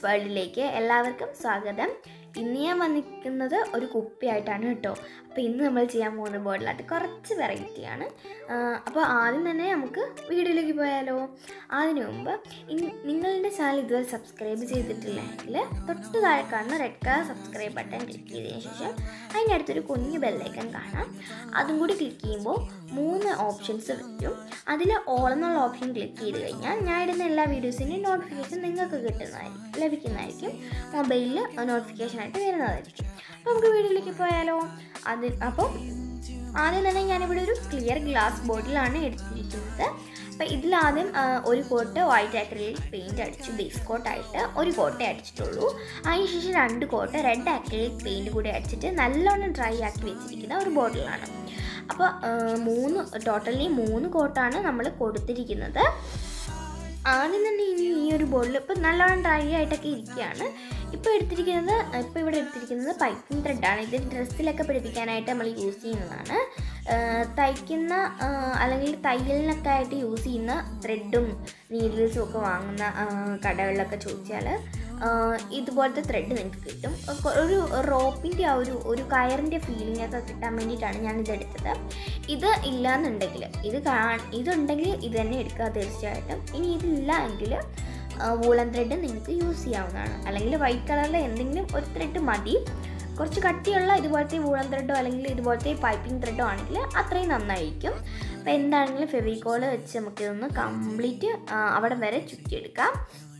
വേൾഡിലേക്ക് എല്ലാവർക്കും സ്വാഗതം ഇന്ന് ഞാൻ വന്നിരിക്കുന്നത് ഒരു കുപ്പിയായിട്ടാണ് കേട്ടോ അപ്പോൾ ഇന്ന് നമ്മൾ ചെയ്യാൻ പോകുന്ന ബോർഡിലായിട്ട് കുറച്ച് വെറൈറ്റിയാണ് അപ്പോൾ ആദ്യം തന്നെ നമുക്ക് വീഡിയോയിലേക്ക് പോയാലോ അതിനു മുമ്പ് ഇൻ- നിങ്ങളുടെ ചാനൽ ഇതുവരെ സബ്സ്ക്രൈബ് ചെയ്തിട്ടില്ലെങ്കിൽ തൊട്ട് താഴെ കാണുന്ന red colour subscribe button click ചെയ്തതിന് ശേഷം അതിൻ്റെ അടുത്തൊരു കുഞ്ഞു ബെല്ലൈക്കൺ കാണാം അതും കൂടി ക്ലിക്ക് ചെയ്യുമ്പോൾ മൂന്ന് ഓപ്ഷൻസ് വരും അതിൽ ഓൾ എന്നുള്ള ഓപ്ഷൻ ക്ലിക്ക് ചെയ്ത് കഴിഞ്ഞാൽ ഞാൻ ഇടുന്ന എല്ലാ വീഡിയോസിൻ്റെയും നോട്ടിഫിക്കേഷൻ നിങ്ങൾക്ക് കിട്ടുന്നതായിരിക്കും ലഭിക്കുന്നതായിരിക്കും മൊബൈലിൽ നോട്ടിഫിക്കേഷൻ ആയിട്ട് വരുന്നതായിരിക്കും അപ്പോൾ നമുക്ക് വീഡിയോയിലേക്ക് പോയാലോ അത് അപ്പോൾ ആദ്യം തന്നെ ഞാനിവിടെ ഒരു ക്ലിയർ ഗ്ലാസ് ബോട്ടിലാണ് എടുത്തിരിക്കുന്നത് അപ്പോൾ ഇതിലാദ്യം ആ, ഒരു കോട്ട് വൈറ്റ് ആക്രിലിക് പെയിൻറ്റ് അടിച്ചു ബേസ് കോട്ടായിട്ട് ഒരു കോട്ടേ അടിച്ചിട്ടുള്ളൂ അതിനുശേഷം രണ്ട് കോട്ട് റെഡ് ആക്രിലിക് പെയിൻറ്റ് കൂടി അടിച്ചിട്ട് നല്ലോണം ഡ്രൈ ആക്കി വെച്ചിരിക്കുന്ന ഒരു ബോട്ടിലാണ് അപ്പോൾ ആ, മൂന്ന് ടോട്ടലി മൂന്ന് കോട്ടാണ് നമ്മൾ കൊടുത്തിരിക്കുന്നത് ആദ്യം തന്നെ ഇനി ഈ ഒരു ബോട്ടിൽ ഇപ്പോൾ നല്ലോണം ഡ്രൈ ആയിട്ടൊക്കെ ഇരിക്കുകയാണ് ഇപ്പോൾ എടുത്തിരിക്കുന്നത് ഇപ്പോൾ ഇവിടെ എടുത്തിരിക്കുന്നത് പൈപ്പിംഗ് ത്രെഡാണ് ഇത് ഡ്രസ്സിലൊക്കെ പിടിപ്പിക്കാനായിട്ട് നമ്മൾ യൂസ് ചെയ്യുന്നതാണ് ആ, തയ്ക്കുന്ന ആ, അല്ലെങ്കിൽ തയ്യലിനൊക്കെ ആയിട്ട് യൂസ് ചെയ്യുന്ന ത്രെഡും നീഡിൽസും ഒക്കെ വാങ്ങുന്ന ആ, കടകളിലൊക്കെ ചോദിച്ചാൽ ആ, ഇതുപോലത്തെ ത്രെഡ് നിങ്ങൾക്ക് കിട്ടും ഒക്കെ ഒരു റോപ്പിൻ്റെ ആ ഒരു ഒരു കയറിൻ്റെ ഫീലിംഗ് ഒക്കെ കിട്ടാൻ വേണ്ടിയിട്ടാണ് ഞാൻ ഇത് എടുത്തത് ഇത് ഇല്ലാന്നുണ്ടെങ്കിൽ ഇത് കാ ഇതുണ്ടെങ്കിൽ ഇത് തന്നെ എടുക്കുക തീർച്ചയായിട്ടും ഇനി ഇതില്ല എങ്കിൽ വൂളൻ ത്രെഡ് നിങ്ങൾക്ക് യൂസ് ചെയ്യാവുന്നതാണ് അല്ലെങ്കിൽ വൈറ്റ് കളറിൽ എന്തെങ്കിലും ഒരു ത്രെഡ് മതി കുറച്ച് കട്ടിയുള്ള ഇതുപോലത്തെ വൂളൻ ത്രെഡോ അല്ലെങ്കിൽ ഇതുപോലത്തെ പൈപ്പിംഗ് ത്രെഡോ ആണെങ്കിൽ അത്രയും നന്നായിരിക്കും അപ്പോൾ എന്താണെങ്കിലും ഫെവിക്കോൾ വെച്ച് നമുക്കിതൊന്ന് കംപ്ലീറ്റ് അവിടെ വരെ ചുറ്റിയെടുക്കാം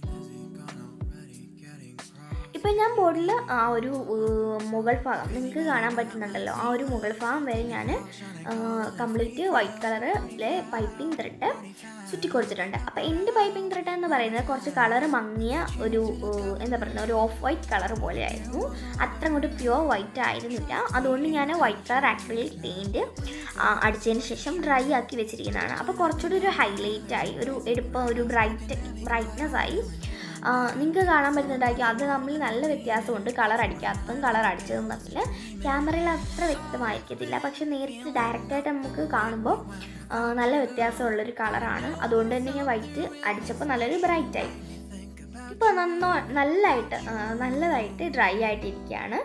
ഇപ്പം ഞാൻ ബോർഡിൽ ആ ഒരു ഏർ, മുകൾ ഭാഗം നിങ്ങൾക്ക് കാണാൻ പറ്റുന്നുണ്ടല്ലോ ആ ഒരു മുകൾ ഭാഗം വരെ ഞാൻ കംപ്ലീറ്റ് വൈറ്റ് കളറിലെ പൈപ്പിംഗ് ത്രെഡ് ചുറ്റി കൊടുത്തിട്ടുണ്ട് അപ്പോൾ എൻ്റെ പൈപ്പിംഗ് ത്രെഡ് എന്ന് പറയുന്നത് കുറച്ച് കളർ മങ്ങിയ ഒരു ഏർ, എന്താ പറയുക ഒരു ഓഫ് വൈറ്റ് കളർ പോലെയായിരുന്നു അത്ര അങ്ങോട്ട് പ്യുവർ വൈറ്റ് ആയിരുന്നില്ല അതുകൊണ്ട് ഞാൻ വൈറ്റ് കളർ ആക്രിലിക് പെയിൻറ്റ് അടിച്ചതിന് ശേഷം ഡ്രൈ ആക്കി വെച്ചിരിക്കുന്നതാണ് അപ്പോൾ കുറച്ചുകൂടി ഒരു ഹൈലൈറ്റ് ആയി ഒരു എടുപ്പം ഒരു ബ്രൈറ്റ് ബ്രൈറ്റ്നെസ് ആയി നിങ്ങൾക്ക് കാണാൻ പറ്റുന്നുണ്ടായിരിക്കും അത് നമ്മൾ നല്ല വ്യത്യാസമുണ്ട് കളർ അടിക്കാത്തതും കളർ അടിച്ചതും തമ്മിൽ ക്യാമറയിൽ അത്ര വ്യക്തമായിരിക്കത്തില്ല പക്ഷെ നേരിട്ട് ഡയറക്റ്റായിട്ട് നമുക്ക് കാണുമ്പോൾ ആ, നല്ല വ്യത്യാസമുള്ളൊരു കളറാണ് അതുകൊണ്ട് തന്നെ ഞാൻ വൈറ്റ് അടിച്ചപ്പോൾ നല്ലൊരു ബ്രൈറ്റായി ഇപ്പോൾ നന്നോ നല്ലതായിട്ട് ആ, നല്ലതായിട്ട് ഡ്രൈ ആയിട്ടിരിക്കുകയാണ്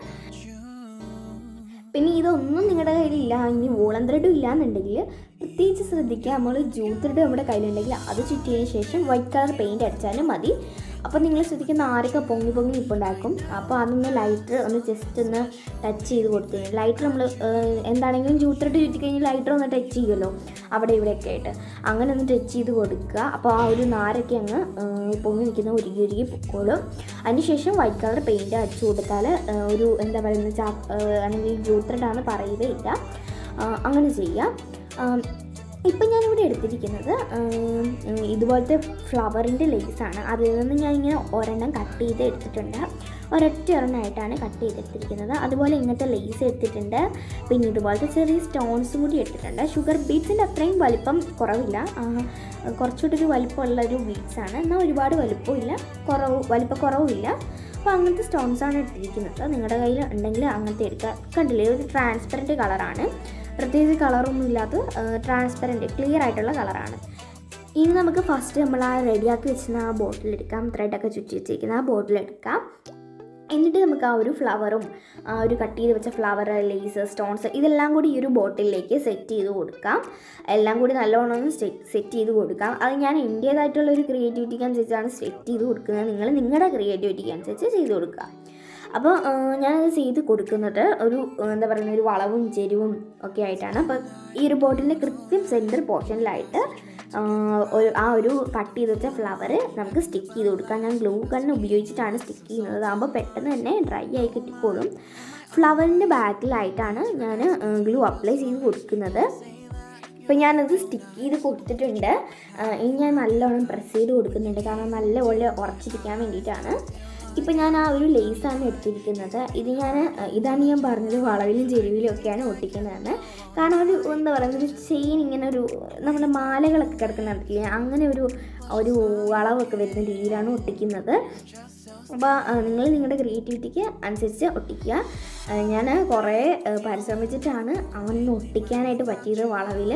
പിന്നെ ഇതൊന്നും നിങ്ങളുടെ കയ്യിലില്ല ഇനി വോളം ത്രെഡും ഇല്ലാന്നുണ്ടെങ്കിൽ പ്രത്യേകിച്ച് ശ്രദ്ധിക്കുക നമ്മൾ ജൂ ത്രെഡ് നമ്മുടെ കയ്യിലുണ്ടെങ്കിൽ അത് ചുറ്റിയതിന് ശേഷം വൈറ്റ് കളർ പെയിൻറ് അടിച്ചാലും മതി അപ്പോൾ നിങ്ങൾ ശ്രദ്ധിക്കുന്ന ആരൊക്കെ പൊങ്ങി പൊങ്ങി നിൽപ്പുണ്ടാക്കും അപ്പോൾ അതൊന്ന് ലൈറ്റർ ഒന്ന് ജസ്റ്റ് ഒന്ന് ടച്ച് ചെയ്ത് കൊടുത്തു ലൈറ്റർ നമ്മൾ എന്താണെങ്കിലും ജൂ ത്രെഡ് ചുറ്റി കഴിഞ്ഞാൽ ലൈറ്റർ ഒന്ന് ടച്ച് ചെയ്യുമല്ലോ അവിടെ ഇവിടെയൊക്കെ ആയിട്ട് അങ്ങനെ ഒന്ന് ടച്ച് ചെയ്ത് കൊടുക്കുക അപ്പോൾ ആ ഒരു നാരൊക്കെ അങ്ങ് ഏഹ്, പൊങ്ങി നിൽക്കുന്ന ഉരുകി ഉരുകി പൊക്കോളും അതിനുശേഷം വൈറ്റ് കളർ പെയിൻറ് അടിച്ചു കൊടുത്താൽ ഏഹ്, ഒരു എന്താ പറയുന്നത് ചാ ഏഹ്, അല്ലെങ്കിൽ ജൂ ത്രെഡാണെന്ന് പറയുകയില്ല ആ, അങ്ങനെ ചെയ്യാം ആം, ഇപ്പം ഞാനിവിടെ എടുത്തിരിക്കുന്നത് ഉം, ഉം, ഇതുപോലത്തെ ഫ്ലവറിൻ്റെ ലേസാണ് അതിൽ നിന്ന് ഞാൻ ഇങ്ങനെ ഒരെണ്ണം കട്ട് ചെയ്ത് എടുത്തിട്ടുണ്ട് ഒരൊറ്റ ഒരെണ്ണമായിട്ടാണ് കട്ട് ചെയ്തെടുത്തിരിക്കുന്നത് അതുപോലെ ഇങ്ങനത്തെ ലേസ് എടുത്തിട്ടുണ്ട് പിന്നെ ഇതുപോലത്തെ ചെറിയ സ്റ്റോൺസും കൂടി എടുത്തിട്ടുണ്ട് ഷുഗർ ബീറ്റ്സിൻ്റെ അത്രയും വലിപ്പം കുറവില്ല ആ, കുറച്ചുകൂടി ഒരു വലിപ്പമുള്ള ഒരു ബീറ്റ്സാണ് എന്നാൽ ഒരുപാട് വലിപ്പമില്ല കുറവ് വലിപ്പക്കുറവുമില്ല അപ്പോൾ അങ്ങനത്തെ സ്റ്റോൺസാണ് എടുത്തിരിക്കുന്നത് നിങ്ങളുടെ കയ്യിൽ ഉണ്ടെങ്കിൽ അങ്ങനത്തെ എടുക്കുക കണ്ടില്ലേ ഒരു ട്രാൻസ്പെറൻറ്റ് കളറാണ് പ്രത്യേകിച്ച് കളറൊന്നും ഇല്ലാത്ത ട്രാൻസ്പെറൻറ്റ് ക്ലിയർ ആയിട്ടുള്ള കളറാണ് ഇനി നമുക്ക് ഫസ്റ്റ് നമ്മൾ ആ റെഡിയാക്കി വെച്ചിരുന്ന ആ ബോട്ടിൽ എടുക്കാം ത്രെഡൊക്കെ ചുറ്റി വെച്ചിരിക്കുന്ന ആ ബോട്ടിൽ എടുക്കാം എന്നിട്ട് നമുക്ക് ആ ഒരു ഫ്ലവറും ആ ഒരു കട്ട് ചെയ്ത് വെച്ച ഫ്ലവർ ലേസ് സ്റ്റോൺസ് ഇതെല്ലാം കൂടി ഈ ഒരു ബോട്ടിലേക്ക് സെറ്റ് ചെയ്ത് കൊടുക്കാം എല്ലാം കൂടി നല്ലോണം ഒന്ന് സെറ്റ് ചെയ്ത് കൊടുക്കാം അത് ഞാൻ എൻ്റേതായിട്ടുള്ള ഒരു ക്രിയേറ്റിവിറ്റിക്ക് അനുസരിച്ചാണ് സെറ്റ് ചെയ്ത് കൊടുക്കുന്നത് നിങ്ങൾ നിങ്ങളുടെ ക്രിയേറ്റിവിറ്റിക്ക് അനുസരിച്ച് ചെയ്ത് കൊടുക്കുക അപ്പോൾ ആ, ഞാനത് ചെയ്ത് കൊടുക്കുന്നത് ഒരു ആ, എന്താ പറയുന്ന ഒരു വളവും ചെരുവും ഒക്കെ ആയിട്ടാണ് അപ്പോൾ ഈ ഒരു ബോട്ടിൻ്റെ കൃത്യം സെൻറ്റർ പോർഷനിലായിട്ട് ആ, ഒരു ആ ഒരു കട്ട് ചെയ്ത് വെച്ച ഫ്ലവർ നമുക്ക് സ്റ്റിക്ക് ചെയ്ത് കൊടുക്കാം ഞാൻ ഗ്ലൂ ഗണ്ണ് ഉപയോഗിച്ചിട്ടാണ് സ്റ്റിക്ക് ചെയ്യുന്നത് അതാകുമ്പോൾ പെട്ടെന്ന് തന്നെ ഡ്രൈ ആയി കിട്ടിക്കോളും ഫ്ലവറിൻ്റെ ബാക്കിലായിട്ടാണ് ഞാൻ ഗ്ലൂ അപ്ലൈ ചെയ്ത് കൊടുക്കുന്നത് ഇപ്പം ഞാനത് സ്റ്റിക്ക് ചെയ്ത് കൊടുത്തിട്ടുണ്ട് ആ, ഇനി ഞാൻ നല്ലോണം പ്രസ് ചെയ്ത് കൊടുക്കുന്നുണ്ട് കാരണം നല്ലപോലെ ഉറച്ചിരിക്കാൻ വേണ്ടിയിട്ടാണ് ഇപ്പം ഞാൻ ആ ഒരു ലേസാണ് എടുത്തിരിക്കുന്നത് ഇത് ഞാൻ ഇതാണ് ഞാൻ പറഞ്ഞത് വളവിലും ചെരുവിലും ഒക്കെയാണ് ഒട്ടിക്കുന്നതെന്ന് കാരണം ഒരു എന്താ പറയുക ഒരു ചെയിൻ ഇങ്ങനെ ഒരു നമ്മുടെ മാലകളൊക്കെ കിടക്കുന്നുണ്ടല്ലേ അങ്ങനെ ഒരു ഒരു വളവൊക്കെ വരുന്ന രീതിയിലാണ് ഒട്ടിക്കുന്നത് അപ്പോൾ നിങ്ങൾ നിങ്ങളുടെ ക്രിയേറ്റിവിറ്റിക്ക് അനുസരിച്ച് ഒട്ടിക്കുക ഞാൻ കുറേ ആ, പരിശ്രമിച്ചിട്ടാണ് അങ്ങനെ ഒട്ടിക്കാനായിട്ട് പറ്റിയത് വളവിൽ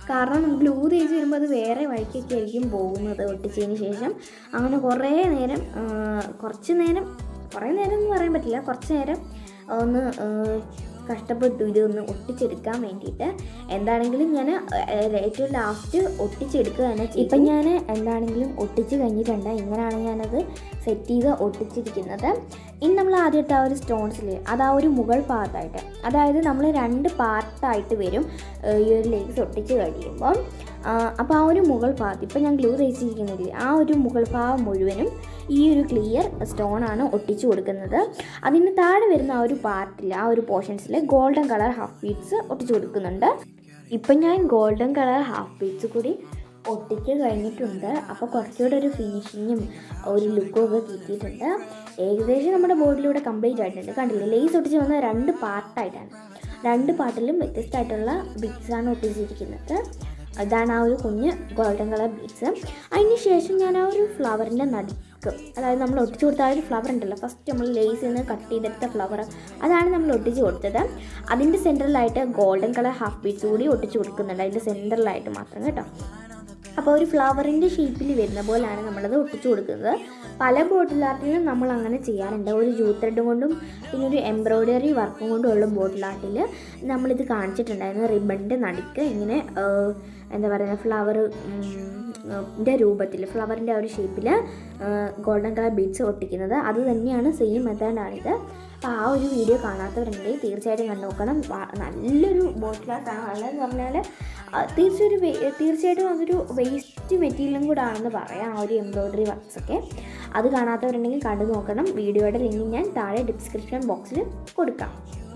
കാരണം ഗ്ലൂ തേച്ച് വരുമ്പോൾ അത് വേറെ വഴിക്കൊക്കെ ആയിരിക്കും പോകുന്നത് ഒട്ടിച്ചതിന് ശേഷം അങ്ങനെ കുറേ നേരം ആ, കുറച്ച് നേരം കുറേ നേരം എന്ന് പറയാൻ പറ്റില്ല കുറച്ച് നേരം ഒന്ന് ആ, കഷ്ടപ്പെട്ടു ഇതൊന്ന് ഒട്ടിച്ചെടുക്കാൻ വേണ്ടിയിട്ട് എന്താണെങ്കിലും ഞാൻ ഏറ്റവും ലാസ്റ്റ് ഒട്ടിച്ചെടുക്കുക തന്നെ ചെയ്യും. ഇപ്പം ഞാൻ എന്താണെങ്കിലും ഒട്ടിച്ച് കഴിഞ്ഞിട്ടുണ്ട് ഇങ്ങനെയാണ് ഞാനത് സെറ്റ് ചെയ്ത് ഒട്ടിച്ചിരിക്കുന്നത് ഇനി നമ്മൾ ആദ്യമായിട്ട് ആ ഒരു സ്റ്റോൺസിൽ അത് ആ ഒരു മുകൾ ഭാഗത്തായിട്ട് അതായത് നമ്മൾ രണ്ട് പാർട്ടായിട്ട് വരും ഏഹ് ഈ ഒരു ലേസ് ഒട്ടിച്ച് കഴിയുമ്പോൾ അപ്പോൾ ആ ഒരു മുകൾ ഭാഗത്ത് ഇപ്പം ഞാൻ ഗ്ലൂ തേച്ചിരിക്കുന്നില്ലേ ആ ഒരു മുകൾ ഭാഗം മുഴുവനും ഈ ഒരു ക്ലിയർ സ്റ്റോൺ ആണ് ഒട്ടിച്ചു കൊടുക്കുന്നത് അതിന് താഴെ വരുന്ന ആ ഒരു പാർട്ടിൽ ആ ഒരു പോർഷൻസിൽ ഗോൾഡൻ കളർ ഹാഫ് ബീഡ്സ് ഒട്ടിച്ചു കൊടുക്കുന്നുണ്ട് ഇപ്പം ഞാൻ ഗോൾഡൻ കളർ ഹാഫ് ബീഡ്സ് കൂടി ഒട്ടിച്ച് കഴിഞ്ഞിട്ടുണ്ട് അപ്പോൾ കുറച്ചുകൂടെ ഒരു ഫിനിഷിങ്ങും ഒരു ലുക്കും ഒക്കെ കിട്ടിയിട്ടുണ്ട് ഏകദേശം നമ്മുടെ ബോർഡിലൂടെ കംപ്ലീറ്റ് ആയിട്ടുണ്ട് കണ്ടില്ലേ ലേസ് ഒട്ടിച്ച് വന്ന രണ്ട് പാർട്ടായിട്ടാണ് രണ്ട് പാർട്ടിലും വ്യത്യസ്തമായിട്ടുള്ള ബീഡ്സാണ് ഒട്ടിച്ചിരിക്കുന്നത് അതാണ് ആ ഒരു കുഞ്ഞ് ഗോൾഡൻ കളർ ബീഡ്സ് അതിന് ശേഷം ഞാൻ ആ ഒരു ഫ്ലവറിൻ്റെ നടുക്ക് അതായത് നമ്മൾ ഒട്ടിച്ചു കൊടുത്ത ആ ഒരു ഫ്ലവർ ഉണ്ടല്ലോ ഫസ്റ്റ് നമ്മൾ ലേസിൽ നിന്ന് കട്ട് ചെയ്തെടുത്ത ഫ്ലവർ അതാണ് നമ്മൾ ഒട്ടിച്ച് കൊടുത്തത് അതിൻ്റെ സെൻറ്ററിലായിട്ട് ഗോൾഡൻ കളർ ഹാഫ് ബീഡ്സ് കൂടി ഒട്ടിച്ച് കൊടുക്കുന്നുണ്ട് അതിൻ്റെ സെൻറ്ററിലായിട്ട് മാത്രം കേട്ടോ അപ്പോൾ ഒരു ഫ്ലവറിൻ്റെ ഷേപ്പിൽ വരുന്ന പോലെയാണ് നമ്മളത് ഒട്ടിച്ചു കൊടുക്കുന്നത് പല ബോട്ടിൽ ആർട്ടിലും നമ്മൾ അങ്ങനെ ചെയ്യാറുണ്ട് ഒരു ജൂ ത്രെഡ് കൊണ്ടും പിന്നെ ഒരു എംബ്രോയ്ഡറി വർക്കും കൊണ്ടും ഉള്ള ബോട്ടിൽ ആർട്ടിൽ നമ്മളിത് കാണിച്ചിട്ടുണ്ടായിരുന്നു റിബണിൻ്റെ നടുക്ക് ഇങ്ങനെ ആ, എന്താ പറയുക ഫ്ലവർ ൻ്റെ രൂപത്തിൽ ഫ്ലവറിൻ്റെ ആ ഒരു ഷേപ്പിൽ ഗോൾഡൻ കളർ ബീഡ്സ് ഒട്ടിക്കുന്നത് അത് തന്നെയാണ് സെയിം മെത്തേഡാണിത് അപ്പോൾ ആ ഒരു വീഡിയോ കാണാത്തവരുണ്ടെങ്കിൽ തീർച്ചയായിട്ടും കണ്ടു നോക്കണം വ- നല്ലൊരു ബോട്ടിൽ ആർട്ടാണ് നല്ലതെന്ന് പറഞ്ഞാൽ തീർച്ചയായും ഒരു വേ- തീർച്ചയായിട്ടും അതൊരു വേസ്റ്റ് മെറ്റീരിയലും കൂടെ ആണെന്ന് പറയാം ആ ഒരു എംബ്രോയ്ഡറി വർക്ക്സ് ഒക്കെ അത് കാണാത്തവരുണ്ടെങ്കിൽ കണ്ടു നോക്കണം വീഡിയോയുടെ ലിങ്ക് ഞാൻ താഴെ ഡിസ്ക്രിപ്ഷൻ ബോക്സിൽ കൊടുക്കാം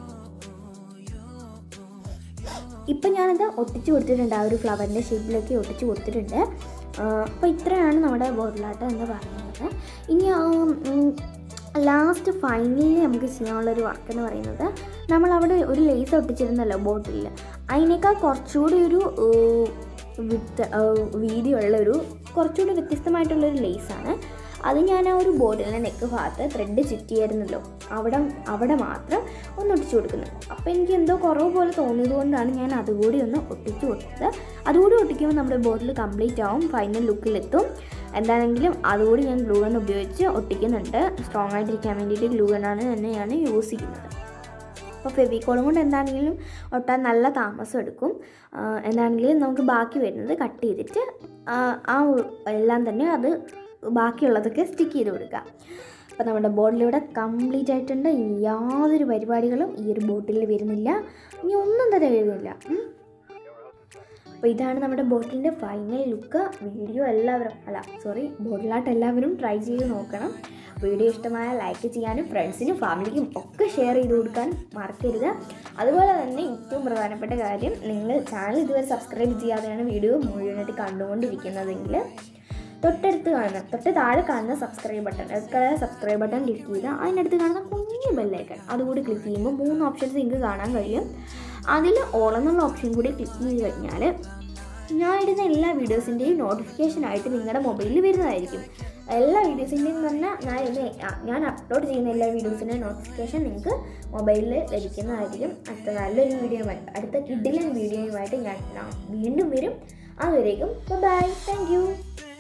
ഇപ്പം ഞാനത് ഒട്ടിച്ച് കൊടുത്തിട്ടുണ്ട് ആ ഒരു ഫ്ലവറിൻ്റെ ഷേപ്പിലൊക്കെ ഒട്ടിച്ച് കൊടുത്തിട്ടുണ്ട് അപ്പോൾ ഇത്രയാണ് നമ്മുടെ ബോട്ടിലാട്ടം എന്ന് പറയുന്നത് ഇനി ലാസ്റ്റ് ഫൈനലി നമുക്ക് ചെയ്യാനുള്ളൊരു വർക്ക് എന്ന് പറയുന്നത് നമ്മൾ അവിടെ ഒരു ലേസ് ഒട്ടിച്ചിരുന്നല്ലോ ബോട്ടിലിൽ അതിനേക്കാൾ കുറച്ചുകൂടി ഒരു വിത്ത് വീതിയുള്ള ഒരു കുറച്ചുകൂടി വ്യത്യസ്തമായിട്ടുള്ളൊരു ലേസാണ് അത് ഞാൻ ആ ഒരു ബോർഡിലെ നെക്ക് ഭാഗത്ത് ത്രെഡ് ചുറ്റിയായിരുന്നല്ലോ അവിടെ അവിടെ മാത്രം ഒന്ന് ഒട്ടിച്ചു കൊടുക്കുന്നത് അപ്പോൾ എനിക്ക് എന്തോ കുറവ് പോലെ തോന്നിയത് കൊണ്ടാണ് ഞാൻ അതുകൂടി ഒന്ന് ഒട്ടിച്ചു കൊടുത്തത് അതുകൂടി ഒട്ടിക്കുമ്പോൾ നമ്മുടെ ബോർഡിൽ കംപ്ലീറ്റ് ആവും ഫൈനൽ ലുക്കിലെത്തും എന്താണെങ്കിലും അതുകൂടി ഞാൻ ഗ്ലൂ ഗൺ ഉപയോഗിച്ച് ഒട്ടിക്കുന്നുണ്ട് സ്ട്രോങ് ആയിട്ടിരിക്കാൻ വേണ്ടിയിട്ട് ഗ്ലൂ ഗണ്ണാണ് തന്നെയാണ് യൂസ് ചെയ്യുന്നത് അപ്പോൾ ഫെവിക്കോളും കൊണ്ട് എന്താണെങ്കിലും ഒട്ടാൻ നല്ല താമസം എടുക്കും ആ, എന്താണെങ്കിലും നമുക്ക് ബാക്കി വരുന്നത് കട്ട് ചെയ്തിട്ട് ആ, ആ ഉ- എല്ലാം തന്നെ അത് ബാക്കിയുള്ളതൊക്കെ സ്റ്റിക്ക് ചെയ്ത് കൊടുക്കുക അപ്പോൾ നമ്മുടെ ബോട്ടിലൂടെ കംപ്ലീറ്റ് ആയിട്ടുണ്ട് ഇനി യാതൊരു പരിപാടികളും ഈ ഒരു ബോട്ടിൽ വരുന്നില്ല ഇനി ഒന്നും തന്നെ വരുന്നില്ല ഉം. അപ്പോൾ ഇതാണ് നമ്മുടെ ബോട്ടിലിൻ്റെ ഫൈനൽ ലുക്ക് വീഡിയോ എല്ലാവരും അല്ല സോറി ബോട്ടിലായിട്ട് എല്ലാവരും ട്രൈ ചെയ്ത് നോക്കണം വീഡിയോ ഇഷ്ടമായ ലൈക്ക് ചെയ്യാനും ഫ്രണ്ട്സിനും ഫാമിലിക്കും ഒക്കെ ഷെയർ ചെയ്ത് കൊടുക്കാനും മറക്കരുത് അതുപോലെ തന്നെ ഏറ്റവും പ്രധാനപ്പെട്ട കാര്യം നിങ്ങൾ ചാനൽ ഇതുവരെ സബ്സ്ക്രൈബ് ചെയ്യാതെയാണ് വീഡിയോ മുഴുവനായിട്ട് കണ്ടുകൊണ്ടിരിക്കുന്നതെങ്കിൽ തൊട്ടടുത്ത് കാണുന്ന തൊട്ട് താഴെ കാണുന്ന subscribe button red colour subscribe button click ചെയ്താൽ അതിനടുത്ത് കാണുന്ന കുഞ്ഞു ബെല്ലൈക്കൺ അതുകൂടി ക്ലിക്ക് ചെയ്യുമ്പോൾ മൂന്ന് ഓപ്ഷൻസ് നിങ്ങൾക്ക് കാണാൻ കഴിയും അതിൽ ഓൾ എന്നുള്ള ഓപ്ഷൻ കൂടി ക്ലിക്ക് ചെയ്ത് കഴിഞ്ഞാൽ ഞാൻ ഇടുന്ന എല്ലാ വീഡിയോസിൻ്റെയും നോട്ടിഫിക്കേഷൻ ആയിട്ട് നിങ്ങളുടെ മൊബൈലിൽ വരുന്നതായിരിക്കും എല്ലാ വീഡിയോസിൻ്റെയും തന്നെ ഞാൻ ഇന്ന് ഞാൻ അപ്ലോഡ് ചെയ്യുന്ന എല്ലാ വീഡിയോസിൻ്റെയും നോട്ടിഫിക്കേഷൻ നിങ്ങൾക്ക് മൊബൈലിൽ ലഭിക്കുന്നതായിരിക്കും അടുത്ത നല്ലൊരു വീഡിയോയുമായി അടുത്ത കിഡിലൻ വീഡിയോയുമായിട്ട് ഞാൻ ഞാൻ വീണ്ടും വരും അതുവരേക്കും ബൈ താങ്ക് യു